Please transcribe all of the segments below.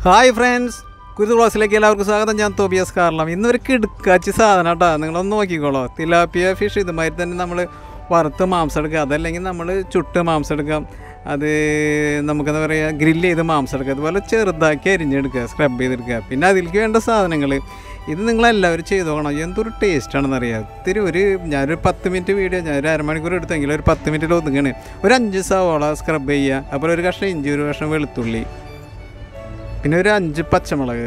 hi friends കുരുത് ക്ലാസ്സിലേക്ക് എല്ലാവർക്കും സ്വാഗതം ഞാൻ തോബിയസ് കാർളം ഇന്നൊരു കിടുക്കാച്ചി സാധനം കേട്ടോ നിങ്ങളൊന്ന് നോക്കിക്കോളോ തിലാപ്പിയ ഫിഷ് ഇതുമാതിരി തന്നെ നമ്മൾ വറുത്ത് മാംസം എടുക്കുക അതല്ലെങ്കിൽ നമ്മൾ ചുട്ട് മാംസം എടുക്കാം അത് നമുക്കെന്താ പറയുക ഗ്രില്ല് ചെയ്ത് മാംസം എടുക്കുക അതുപോലെ ചെറുതാക്കി അരിഞ്ഞെടുക്കുക സ്ക്രബ് ചെയ്തെടുക്കുക പിന്നെ അതിലേക്ക് വേണ്ട സാധനങ്ങൾ ഇത് നിങ്ങളെല്ലാവരും ചെയ്ത് നോക്കണം എന്തൊരു ടേസ്റ്റാണെന്ന് അറിയാം ഇത്തിരി ഒരു ഞാനൊരു പത്ത് മിനിറ്റ് വീഡിയോ ഞാൻ ഒരു അരമണിക്കൂർ എടുത്തെങ്കിൽ ഒരു പത്ത് മിനിറ്റിൽ ഒതുങ്ങണ് ഒരു അഞ്ച് സവോള സ്ക്രബ് ചെയ്യുക അതുപോലെ ഒരു കഷ്ണം ഇഞ്ചി ഒരു കഷ്ണം വെളുത്തുള്ളി പിന്നെ ഒരു അഞ്ച് പച്ചമുളക്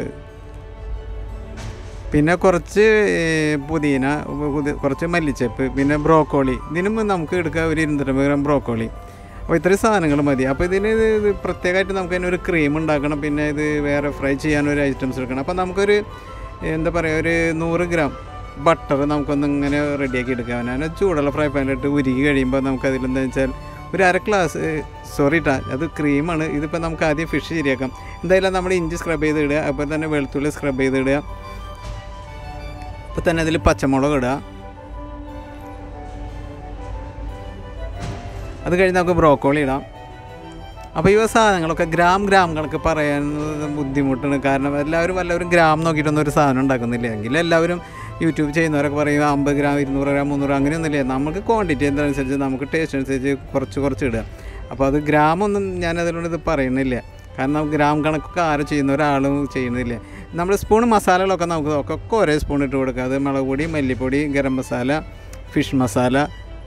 പിന്നെ കുറച്ച് ഏ, പുതിന പുതി- കുറച്ച് മല്ലിച്ചപ്പ് പിന്നെ ബ്രോക്കോളി ഇതിനും നമുക്ക് എടുക്കാം ഒരു ഇരുന്നൂറ്റമ്പത് ഗ്രാം ബ്രോക്കോളി അപ്പോൾ ഇത്രയും സാധനങ്ങൾ മതി അപ്പോൾ ഇതിന് ഇത് ഇത് പ്രത്യേകമായിട്ട് നമുക്ക് അതിന് ഒരു ക്രീം ഉണ്ടാക്കണം പിന്നെ ഇത് വേറെ ഫ്രൈ ചെയ്യാൻ ഒരു ഐറ്റംസ് എടുക്കണം അപ്പോൾ നമുക്കൊരു എന്താ പറയുക ഒരു നൂറ് ഗ്രാം ബട്ടർ നമുക്കൊന്ന് ഇങ്ങനെ റെഡിയാക്കി എടുക്കാം ഞാൻ ചൂടുള്ള ഫ്രൈ പാനിലിട്ട് ഉരുകി കഴിയുമ്പോൾ നമുക്ക് അതിലെന്താ വെച്ചാൽ ഒരു അര ഗ്ലാസ് സോറി ട്ടാ അത് ക്രീമാണ് ഇതിപ്പോൾ നമുക്ക് ആദ്യം ഫിഷ് ശരിയാക്കാം എന്തായാലും നമ്മൾ ഇഞ്ചി സ്ക്രബ് ചെയ്ത് ഇടുക അതുപോലെ തന്നെ വെളുത്തുള്ളി സ്ക്രബ് ചെയ്ത് ഇടുക അപ്പോൾ തന്നെ അതിൽ പച്ചമുളക് ഇടുക അത് കഴിഞ്ഞ് നമുക്ക് ബ്രോക്കോളി ഇടാം അപ്പോൾ ഈ സാധനങ്ങളൊക്കെ ഗ്രാം ഗ്രാം കണക്ക് പറയാൻ ബുദ്ധിമുട്ടാണ് കാരണം എല്ലാവരും വല്ലവരും ഗ്രാം നോക്കിയിട്ടൊന്നും ഒരു സാധനം ഉണ്ടാക്കുന്നില്ല എങ്കിൽ എല്ലാവരും യൂട്യൂബ് ചെയ്യുന്നവരൊക്കെ പറയും അമ്പത് ഗ്രാം ഇരുന്നൂറ് ഗ്രാം മുന്നൂറ് അങ്ങനെയൊന്നുമില്ല നമുക്ക് ക്വാണ്ടിറ്റി എന്താണെന്നനുസരിച്ച് നമുക്ക് ടേസ്റ്റ് അനുസരിച്ച് കുറച്ച് കുറച്ച് ഇടുക അപ്പോൾ അത് ഗ്രാമൊന്നും ഞാൻ അതിനോട് ഇത് പറയുന്നില്ല കാരണം ഗ്രാം കണക്കൊക്കെ ആരും ചെയ്യുന്ന ഒരാളും ചെയ്യുന്നില്ല നമ്മൾ സ്പൂൺ മസാലകളൊക്കെ നമുക്ക് ഒക്കെ ഒക്കെ ഒരേ സ്പൂൺ ഇട്ട് കൊടുക്കുക അത് മുളക് പൊടി മല്ലിപ്പൊടി ഗരം മസാല ഫിഷ് മസാല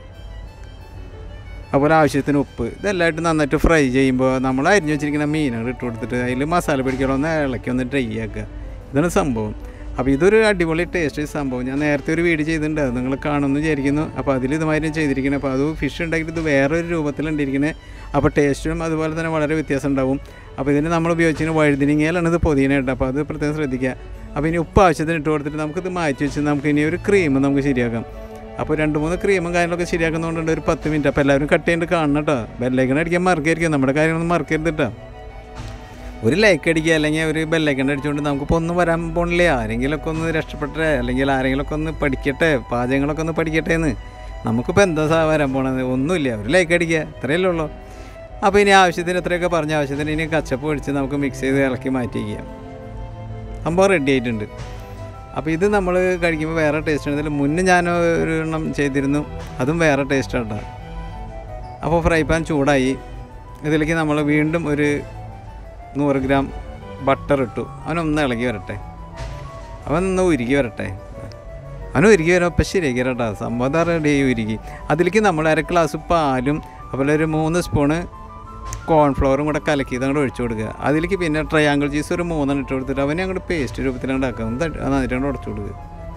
അതുപോലെ ആവശ്യത്തിന് ഉപ്പ് ഇതെല്ലാമായിട്ട് നന്നായിട്ട് ഫ്രൈ ചെയ്യുമ്പോൾ നമ്മൾ അരിഞ്ഞു വെച്ചിരിക്കുന്ന മീനുകൾ ഇട്ട് കൊടുത്തിട്ട് അതിൽ മസാല പിടിക്കണം ഒന്ന് ഇളക്കി ഒന്ന് ഡ്രൈ ആക്കുക ഇതാണ് സംഭവം അപ്പോൾ ഇതൊരു അടിപൊളി ടേസ്റ്റ് സംഭവം ഞാൻ നേരത്തെ ഒരു വീഡിയോ ചെയ്തിട്ടുണ്ട് അത് നിങ്ങൾ കാണുമെന്ന് വിചാരിക്കുന്നു അപ്പോൾ അതിൽ ഇതുമാതിരി ചെയ്തിരിക്കുന്നത് അപ്പോൾ അത് ഫിഷ് ഉണ്ടാക്കിയിട്ട് ഇത് വേറൊരു രൂപത്തിലുണ്ടിരിക്കുന്നത് അപ്പോൾ ടേസ്റ്റും അതുപോലെ തന്നെ വളരെ വ്യത്യാസം ഉണ്ടാവും അപ്പോൾ ഇതിന് നമ്മൾ ഉപയോഗിച്ചിരുന്ന വഴുതിനിങ്ങയിലാണ് ഇത് പൊതിയന കേട്ടോ അപ്പോൾ അത് പ്രത്യേകം ശ്രദ്ധിക്കുക അപ്പോൾ ഇനി ഉപ്പ് ആവശ്യത്തിന് ഇട്ട് കൊടുത്തിട്ട് നമുക്കിത് മാറ്റി വെച്ച് നമുക്ക് ഇനി ഒരു ക്രീം നമുക്ക് ശരിയാക്കാം അപ്പോൾ രണ്ട് മൂന്ന് ക്രീമും കാര്യങ്ങളൊക്കെ ശരിയാക്കുന്നതുകൊണ്ട് ഒരു പത്ത് മിനിറ്റ് അപ്പോൾ എല്ലാവരും കട്ട് ചെയ്തിട്ട് കാണണം കേട്ടോ ബെല്ലൈക്കൺ അടിക്കാൻ മറക്കായിരിക്കും നമ്മുടെ കാര്യങ്ങളൊന്നും മറക്കരുത് കേട്ടോ ഒരു ലൈക്ക് അടിക്കുക അല്ലെങ്കിൽ ഒരു ബെല്ലൈക്കൺ അടിച്ചുകൊണ്ട് നമുക്കിപ്പോൾ ഒന്നും വരാൻ പോണില്ല ആരെങ്കിലുമൊക്കെ ഒന്ന് രക്ഷപ്പെട്ടെ അല്ലെങ്കിൽ ആരെങ്കിലുമൊക്കെ ഒന്ന് പഠിക്കട്ടെ പാചകങ്ങളൊക്കെ ഒന്ന് പഠിക്കട്ടെ എന്ന് നമുക്കിപ്പോൾ എന്താ സാ വരാൻ പോണത് ഒന്നുമില്ല ഒരു ലൈക്ക് അടിക്കുക ഇത്രയല്ലേ ഉള്ളൂ അപ്പോൾ ഇനി ആവശ്യത്തിന് എത്രയൊക്കെ പറഞ്ഞ ആവശ്യത്തിന് ഇനി കച്ചപ്പ് ഒഴിച്ച് നമുക്ക് മിക്സ് ചെയ്ത് ഇളക്കി മാറ്റി വയ്ക്കാം സംഭവം റെഡി ആയിട്ടുണ്ട് അപ്പോൾ ഇത് നമ്മൾ കഴിക്കുമ്പോൾ വേറെ ടേസ്റ്റ് ആണ് ഇതിൽ മുന്നേ ഞാൻ ഒരു എണ്ണം ചെയ്തിരുന്നു അതും വേറെ ടേസ്റ്റ് കേട്ടോ അപ്പോൾ ഫ്രൈ പാൻ ചൂടായി ഇതിലേക്ക് നമ്മൾ വീണ്ടും ഒരു നൂറ് ഗ്രാം ബട്ടർ ഇട്ടു അവനൊന്ന് ഇളകി വരട്ടെ അവൻ ഒന്ന് ഉരുകി വരട്ടെ അവൻ ഉരുകി വരാം അപ്പം ശരിയാക്കി കേട്ടോ സംഭവം റെഡി ആയി ഉരുകി അതിലേക്ക് നമ്മൾ അര ഗ്ലാസ് പാലും അതുപോലെ ഒരു മൂന്ന് സ്പൂണ് കോൺഫ്ലവറും കൂടെ കലക്കി ഇത് അങ്ങോട്ട് ഒഴിച്ചു കൊടുക്കുക അതിലേക്ക് പിന്നെ ട്രയാങ്കിൾ ചീസ് ഒരു മൂന്നെണ്ണം ഇട്ട് കൊടുത്തിട്ട് അവനെ അങ്ങോട്ട് പേസ്റ്റ് രൂപത്തിൽ ഉണ്ടാക്കുക ഒന്ന് തട്ടി- നന്നായിട്ട് അങ്ങോട്ട് ഉടച്ചു കൊടുക്കുക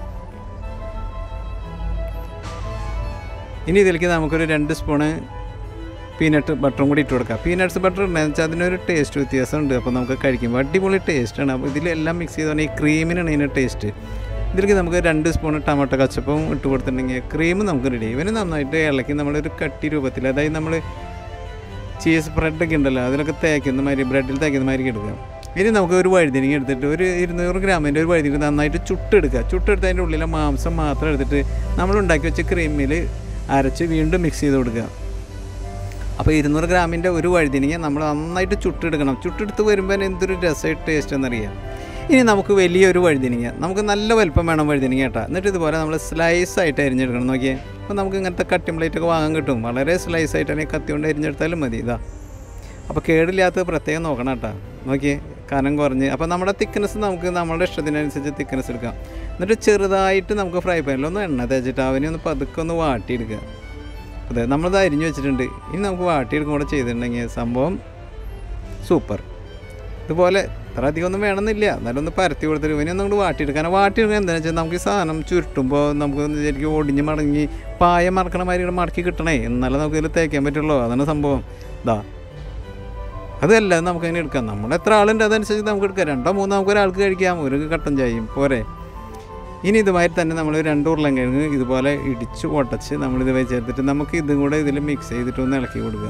ഇനി ഇതിലേക്ക് നമുക്കൊരു രണ്ട് സ്പൂണ് പീനട്ട് ബട്ടറും കൂടി ഇട്ട് കൊടുക്കാം പീനട്ട്സ് ബട്ടർ ഉണ്ടെന്ന് വെച്ചാൽ അതിനൊരു ടേസ്റ്റ് വ്യത്യാസമുണ്ട് അപ്പോൾ നമുക്ക് കഴിക്കുമ്പോൾ അടിപൊളി ടേസ്റ്റാണ് അപ്പോൾ ഇതിലെല്ലാം മിക്സ് ചെയ്താണ് ഈ ക്രീമിനാണ് ഇതിൻ്റെ ടേസ്റ്റ് ഇതിലേക്ക് നമുക്ക് രണ്ട് സ്പൂൺ ടൊമാറ്റോ കച്ചപ്പും ഇട്ട് കൊടുത്തിട്ടുണ്ടെങ്കിൽ ക്രീം നമുക്ക് റെഡി ഇവന് നന്നായിട്ട് ഇളക്കി നമ്മളൊരു കട്ടി രൂപത്തിൽ അതായത് നമ്മൾ ചീസ് ബ്രെഡൊക്കെ ഉണ്ടല്ലോ അതിലൊക്കെ തേക്കുന്ന മാതിരി ബ്രെഡിൽ തേക്കുന്ന മാതിരി എടുക്കുക ഇനി നമുക്ക് ഒരു വഴുതിനിങ്ങ എടുത്തിട്ട് ഒരു ഇരുന്നൂറ് ഗ്രാമിൻ്റെ ഒരു വഴുതിനിങ്ങ നന്നായിട്ട് ചുട്ടെടുക്കുക ചുട്ടെടുത്ത് അതിൻ്റെ ഉള്ളിലെ മാംസം മാത്രം എടുത്തിട്ട് നമ്മൾ ഉണ്ടാക്കി വെച്ച ക്രീമിൽ അരച്ച് വീണ്ടും മിക്സ് ചെയ്ത് കൊടുക്കുക അപ്പോൾ ഇരുന്നൂറ് ഗ്രാമിൻ്റെ ഒരു വഴുതിനിങ്ങ നമ്മൾ നന്നായിട്ട് ചുട്ടെടുക്കണം ചുട്ടെടുത്ത് വരുമ്പോൾ എന്തൊരു രസമായിട്ട് ടേസ്റ്റ് എന്നറിയാം ഇനി നമുക്ക് വലിയൊരു വഴുതിനിങ്ങ നമുക്ക് നല്ല വലുപ്പം വേണം വഴുതിനിങ്ങ കേട്ടോ എന്നിട്ട് ഇതുപോലെ നമ്മൾ സ്ലൈസ് ആയിട്ട് അരിഞ്ഞെടുക്കണം നോക്കിയേ അപ്പോൾ നമുക്ക് ഇങ്ങനത്തെ കട്ടിംഗ് പ്ലേറ്റ് ഒക്കെ വാങ്ങാൻ കിട്ടും വളരെ സ്ലൈസ് ആയിട്ട് തന്നെ കത്തി കൊണ്ട് അരിഞ്ഞെടുത്താലും മതി ഇതാ അപ്പോൾ കേടില്ലാത്തത് പ്രത്യേകം നോക്കണം കേട്ടോ നോക്കിയേ കനം കുറഞ്ഞ് അപ്പോൾ നമ്മുടെ തിക്നെസ് നമുക്ക് നമ്മുടെ ഇഷ്ടത്തിനനുസരിച്ച് തിക്നെസ് എടുക്കാം എന്നിട്ട് ചെറുതായിട്ട് നമുക്ക് ഫ്രൈ പാനിൽ ഒന്ന് എണ്ണ തേച്ചിട്ട് അവനെ ഒന്ന് പതുക്കെ ഒന്ന് വാട്ടിയെടുക്കുക അതെ നമ്മളത് അരിഞ്ഞു വെച്ചിട്ടുണ്ട് ഇനി നമുക്ക് വാട്ടിയെടുക്കും കൂടെ ചെയ്തിട്ടുണ്ടെങ്കിൽ സംഭവം സൂപ്പർ ഇതുപോലെ ഇത്ര അധികം ഒന്നും വേണമെന്നില്ല എന്നാലും ഒന്ന് പരത്തി കൊടുത്തിട്ട് ഇവനെ ഒന്നും കൂടി വാട്ടിയെടുക്കാൻ വാട്ടിയെടുക്കാൻ എന്താണെന്ന് വെച്ചാൽ നമുക്ക് ഈ സാധനം ചുരുട്ടുമ്പോൾ നമുക്ക് ശരിക്കും ഒടിഞ്ഞ് മടങ്ങി പായ മറക്കണ മാതിരി ഇവിടെ മടക്കി കിട്ടണേ എന്നാലേ നമുക്ക് ഇതിൽ തേക്കാൻ പറ്റുള്ളൂ അതാണ് സംഭവം ഇതാ അതല്ല നമുക്ക് അങ്ങനെ എടുക്കാം നമ്മൾ എത്ര ആളുണ്ട് അതനുസരിച്ച് നമുക്ക് എടുക്കാം രണ്ടോ മൂന്നോ നമുക്ക് ഒരാൾക്ക് കഴിക്കാം ഒരു കട്ടൻ ചായയും പോരെ ഇനി ഇതുമാതിരി തന്നെ നമ്മൾ രണ്ട് ഉരുളൻകിഴങ്ങ് ഇതുപോലെ ഇടിച്ച് ഒട്ടച്ച് നമ്മളിത് വെച്ചെടുത്തിട്ട് നമുക്ക് ഇതും കൂടെ ഇതിൽ മിക്സ് ചെയ്തിട്ട് ഒന്ന് ഇളക്കി കൊടുക്കുക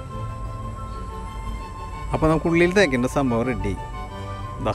അപ്പോൾ നമുക്ക് ഉള്ളിൽ തേക്കേണ്ട സംഭവം റെഡി ഇതാ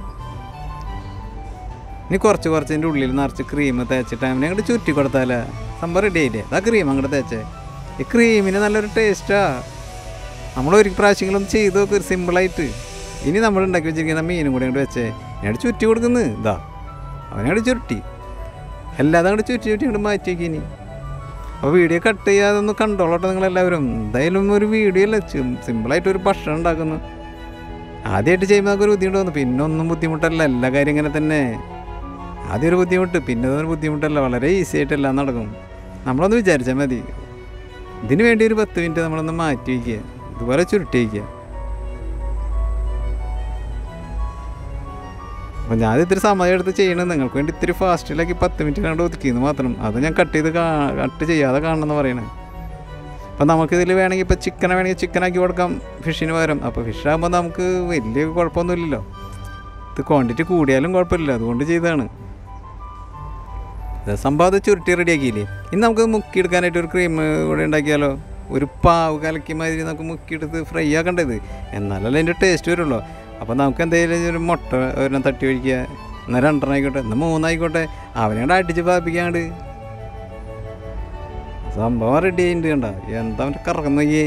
ഇനി കുറച്ച് കുറച്ചിൻ്റെ ഉള്ളിൽ നിറച്ച് ക്രീം തേച്ചിട്ട് അവനെ അങ്ങോട്ട് ചുറ്റി കൊടുത്താലേ സംഭവം റെഡി ആയില്ലേ അതാ ക്രീം അങ്ങോട്ട് തേച്ചേ ഈ ക്രീമിന് നല്ലൊരു ടേസ്റ്റാ നമ്മൾ ഒരു പ്രാവശ്യങ്ങളൊന്നും ചെയ്ത് നോക്ക് സിമ്പിളായിട്ട് ഇനി നമ്മൾ ഉണ്ടാക്കി വെച്ചിരിക്കുന്ന മീനും കൂടി അങ്ങോട്ട് വെച്ചേ ഞാൻ ചുറ്റി കൊടുക്കുന്നു ഇതാ അവനങ്ങോട്ട് ചുരുട്ടി എല്ലാതും അങ്ങോട്ട് ചുറ്റി ചുറ്റി അങ്ങോട്ട് മാറ്റി വയ്ക്കുക ഇനി അപ്പോൾ വീഡിയോ കട്ട് ചെയ്യാതെ ഒന്ന് കണ്ടോളട്ടെ നിങ്ങളെല്ലാവരും എന്തായാലും ഒരു വീഡിയോ അല്ല സിമ്പിളായിട്ട് ഒരു ഭക്ഷണം ഉണ്ടാക്കുന്നു ആദ്യമായിട്ട് ചെയ്യുമ്പോൾ നമുക്കൊരു ബുദ്ധിമുട്ട് വന്നു പിന്നെ ഒന്നും ബുദ്ധിമുട്ടല്ല എല്ലാ കാര്യം ഇങ്ങനെ തന്നെ ആദ്യം ഒരു ബുദ്ധിമുട്ട് പിന്നെ അതൊരു ബുദ്ധിമുട്ടല്ല വളരെ ഈസി ആയിട്ട് എല്ലാം നടക്കും നമ്മളൊന്ന് വിചാരിച്ചാൽ മതി ഇതിന് വേണ്ടി ഒരു പത്ത് മിനിറ്റ് നമ്മളൊന്ന് മാറ്റി വയ്ക്കുക ഇതുപോലെ ചുരുട്ടി വയ്ക്കുക അപ്പോൾ ഞാൻ ഇത്തിരി സമയം എടുത്ത് ചെയ്യണത് നിങ്ങൾക്ക് വേണ്ടി ഇത്തിരി ഫാസ്റ്റിലാക്കി പത്ത് മിനിറ്റ് കണ്ട് ഒതുക്കിയെന്ന് മാത്രം അത് ഞാൻ കട്ട് ചെയ്ത് കട്ട് ചെയ്യാതെ കാണണമെന്ന് പറയണേ അപ്പോൾ നമുക്കിതിൽ വേണമെങ്കിൽ ഇപ്പോൾ ചിക്കനെ വേണമെങ്കിൽ ചിക്കനാക്കി കൊടുക്കാം ഫിഷിന് പകരം അപ്പോൾ ഫിഷ് ആകുമ്പോൾ നമുക്ക് വലിയ കുഴപ്പമൊന്നുമില്ലല്ലോ ഇത് ക്വാണ്ടിറ്റി കൂടിയാലും കുഴപ്പമില്ല അതുകൊണ്ട് ചെയ്തതാണ് ഇത് സംഭവം അത് ചുരുട്ടി റെഡിയാക്കിയില്ലേ ഇനി നമുക്ക് മുക്കിയെടുക്കാനായിട്ട് ഒരു ക്രീം കൂടെ ഉണ്ടാക്കിയാലോ ഒരു പാവ് കലക്കി മാതിരി നമുക്ക് മുക്കിയെടുത്ത് ഫ്രൈ ആക്കേണ്ടത് എന്നാലല്ലേ അതിൻ്റെ ടേസ്റ്റ് വരുള്ളൂ അപ്പോൾ നമുക്ക് എന്തെങ്കിലും ഒരു മുട്ട ഒരെണ്ണം തട്ടി ഒഴിക്കുക എന്നാൽ രണ്ടെണ്ണം ആയിക്കോട്ടെ എന്നാൽ മൂന്നായിക്കോട്ടെ അവനെ കൂടെ അടിച്ച് പാപ്പിക്കാണ്ട് സംഭവം റെഡി ആയിട്ടുണ്ട് കണ്ട എന്താ അവൻ്റെ കറങ്ങുന്നേ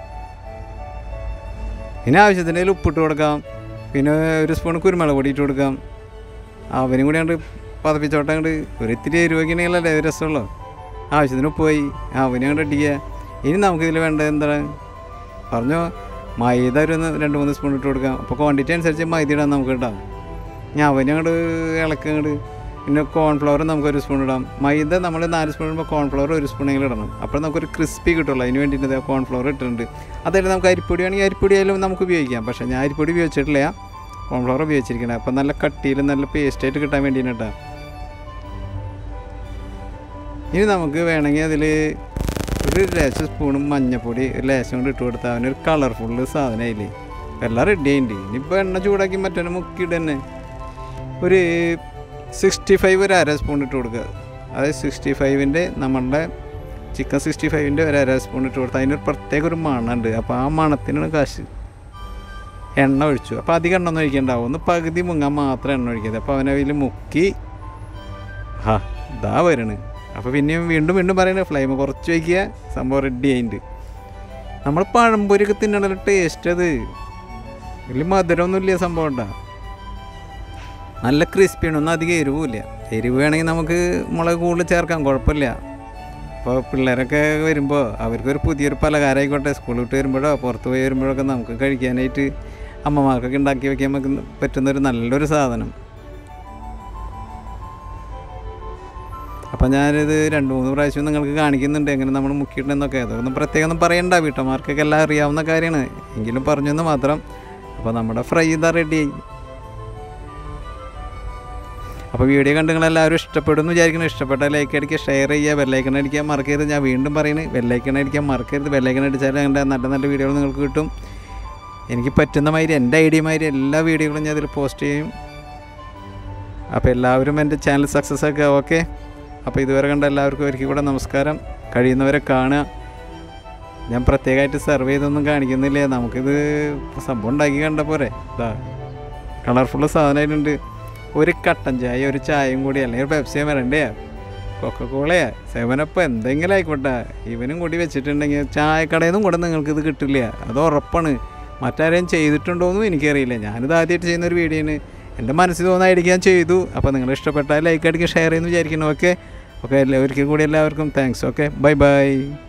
ഇനി ആവശ്യത്തിന് അതിൽ ഉപ്പിട്ട് കൊടുക്കാം പിന്നെ ഒരു സ്പൂൺ കുരുമുളക് പൊടി ഇട്ട് കൊടുക്കാം അവനും കൂടി അങ്ങോട്ട് പതപ്പിച്ചോട്ടെ അങ്ങോട്ട് ഒരു ഇത്തിരി എരിവൊക്കെയാണെങ്കിലല്ലേ രസമുള്ളൂ ആവശ്യത്തിന് ഉപ്പ് പോയി അവനും അങ്ങോട്ട് അടിക്കുക ഇനി നമുക്കിതിൽ വേണ്ടത് എന്താണ് പറഞ്ഞോ മൈദ ഒരു ഒന്ന് രണ്ട് മൂന്ന് സ്പൂൺ ഇട്ട് കൊടുക്കാം അപ്പോൾ ക്വാണ്ടിറ്റി അനുസരിച്ച് മൈദ ഇടാൻ നമുക്ക് ഇടാം ഞാൻ അവനും അങ്ങോട്ട് ഇളക്കി അങ്ങോട്ട് പിന്നെ കോൺഫ്ലവർ നമുക്കൊരു സ്പൂൺ ഇടാം മൈദ നമ്മൾ നാല് സ്പൂൺ ഇടുമ്പോൾ കോൺഫ്ലവർ ഒരു സ്പൂണെങ്കിലും ഇടണം അപ്പോൾ നമുക്കൊരു ക്രിസ്പി കിട്ടുള്ളൂ അതിന് വേണ്ടിയിട്ട് കോൺഫ്ലവർ ഇട്ടിട്ടുണ്ട് അതായത് നമുക്ക് അരിപ്പൊടി ആണെങ്കിൽ അരിപ്പൊടി ആയാലും നമുക്ക് ഉപയോഗിക്കാം പക്ഷേ ഞാൻ അരിപ്പൊടി ഉപയോഗിച്ചിട്ടില്ല കോൺഫ്ലവർ ഉപയോഗിച്ചിരിക്കുന്നത് അപ്പോൾ നല്ല കട്ടിയിൽ നല്ല പേസ്റ്റായിട്ട് കിട്ടാൻ വേണ്ടിയാണ് കേട്ടോ ഇനി നമുക്ക് വേണമെങ്കിൽ അതിൽ ഒരു ലേശം സ്പൂണും മഞ്ഞപ്പൊടി ഒരു ലേശം കൊണ്ട് ഇട്ട് കൊടുത്താൽ അവനൊരു കളർഫുള്ള് സാധനമായില്ലേ എല്ലാം റെഡി ആയിട്ടുണ്ട് ഇനിയിപ്പോൾ എണ്ണ ചൂടാക്കി മറ്റൊരു മുക്കിയിട്ട് തന്നെ ഒരു സിക്സ്റ്റി ഫൈവ് ഒരു അര സ്പൂൺ ഇട്ട് കൊടുക്കുക അതായത് സിക്സ്റ്റി ഫൈവിൻ്റെ നമ്മളുടെ ചിക്കൻ സിക്സ്റ്റി ഫൈവിൻ്റെ ഒരു അര സ്പൂൺ ഇട്ട് കൊടുത്താൽ അതിനൊരു പ്രത്യേക ഒരു മണമുണ്ട് അപ്പോൾ ആ മണത്തിനാണ് കാശ് എണ്ണ ഒഴിച്ചു അപ്പോൾ അധികം എണ്ണ ഒന്നും ഒഴിക്കണ്ടാവും ഒന്ന് പകുതി മുങ്ങാൻ മാത്രം എണ്ണ ഒഴിക്കരുത് അപ്പോൾ അവനതിൽ മുക്കി ഹാ ഇതാ വരണ് അപ്പോൾ പിന്നെയും വീണ്ടും വീണ്ടും പറയുന്നത് ഫ്ലെയിം കുറച്ച് വയ്ക്കുക സംഭവം റെഡി ആയിട്ടുണ്ട് നമ്മൾ പഴംപൊരിയൊക്കെ തിന്നണ ടേസ്റ്റ് അത് വലിയ മധുരമൊന്നുമില്ല സംഭവം ഉണ്ടാ നല്ല ക്രിസ്പിയാണ് ഒന്നും അധികം എരിവുമില്ല എരിവ് വേണമെങ്കിൽ നമുക്ക് മുളക് കൂടുതൽ ചേർക്കാം കുഴപ്പമില്ല അപ്പോൾ പിള്ളേരൊക്കെ വരുമ്പോൾ അവർക്കൊരു പുതിയൊരു പലഹാരമായിക്കോട്ടെ സ്കൂളിൽ വിട്ട് വരുമ്പോഴോ പുറത്ത് പോയി വരുമ്പോഴൊക്കെ നമുക്ക് കഴിക്കാനായിട്ട് അമ്മമാർക്കൊക്കെ ഉണ്ടാക്കി വെക്കാൻ നമുക്ക് പറ്റുന്നൊരു നല്ലൊരു സാധനം അപ്പം ഞാനിത് രണ്ട് മൂന്ന് പ്രാവശ്യം നിങ്ങൾക്ക് കാണിക്കുന്നുണ്ട് എങ്ങനെ നമ്മൾ മുക്കിയിട്ടുണ്ടെന്നൊക്കെ അതൊന്നും പ്രത്യേകം ഒന്നും പറയണ്ട വീട്ടമ്മമാർക്കൊക്കെ എല്ലാം അറിയാവുന്ന കാര്യമാണ് എങ്കിലും പറഞ്ഞെന്ന് മാത്രം അപ്പോൾ നമ്മുടെ ഫ്രൈ ഇതാ റെഡിയായി അപ്പോൾ വീഡിയോ കണ്ട് നിങ്ങളെല്ലാവരും ഇഷ്ടപ്പെടുമെന്ന് വിചാരിക്കണം ഇഷ്ടപ്പെട്ട ലൈക്ക് അടിക്കുക ഷെയർ ചെയ്യുക ബെല്ലൈക്കൺ അടിക്കാൻ മറക്കരുത് ഞാൻ വീണ്ടും പറയുന്നത് ബെല്ലൈക്കൺ അടിക്കാൻ മറക്കരുത് ബെല്ലൈക്കൺ അടിച്ചാൽ ഞങ്ങളുടെ നല്ല നല്ല വീഡിയോകൾ നിങ്ങൾക്ക് കിട്ടും എനിക്ക് പറ്റുന്ന മാതിരി എൻ്റെ ഐഡിയ മാതിരി എല്ലാ വീഡിയോകളും ഞാൻ അതിൽ പോസ്റ്റ് ചെയ്യും അപ്പോൾ എല്ലാവരും എൻ്റെ ചാനൽ സക്സസ് ആക്കുക ഓക്കെ അപ്പോൾ ഇതുവരെ കണ്ട എല്ലാവർക്കും ഒരിക്കൽ കൂടെ നമസ്കാരം കഴിയുന്നവരെ കാണുക ഞാൻ പ്രത്യേകമായിട്ട് സെർവ് ചെയ്തൊന്നും കാണിക്കുന്നില്ല നമുക്കിത് സംഭവം ഉണ്ടാക്കി കണ്ട പോരെ ഇതാ കളർഫുള്ള് സാധനമായിട്ടുണ്ട് ഒരു കട്ടൻ ചായ ഒരു ചായയും കൂടി അല്ലെങ്കിൽ ഒരു പെപ്സിയോ വരണ്ടേ കൊക്കക്കോളയാ സെവനപ്പ് എന്തെങ്കിലും ആയിക്കോട്ടെ ഇവനും കൂടി വെച്ചിട്ടുണ്ടെങ്കിൽ ചായക്കടയിൽ നിന്നും കൂടെ നിങ്ങൾക്ക് ഇത് കിട്ടില്ല അത് ഉറപ്പാണ് മറ്റാരെയും ചെയ്തിട്ടുണ്ടോയെന്നും എനിക്കറിയില്ല ഞാനിത് ആദ്യമായിട്ട് ചെയ്യുന്ന ഒരു വീഡിയോ ആണ് എൻ്റെ മനസ്സിൽ തോന്നായിരിക്കും ഞാൻ ചെയ്തു അപ്പോൾ നിങ്ങൾ ഇഷ്ടപ്പെട്ടാൽ ലൈക്ക് അടിക്കുക ഷെയർ ചെയ്യുന്നു വിചാരിക്കുന്നു ഓക്കെ ഓക്കെ ഒരിക്കൽ കൂടി എല്ലാവർക്കും താങ്ക്സ് ഓക്കെ ബൈ ബൈ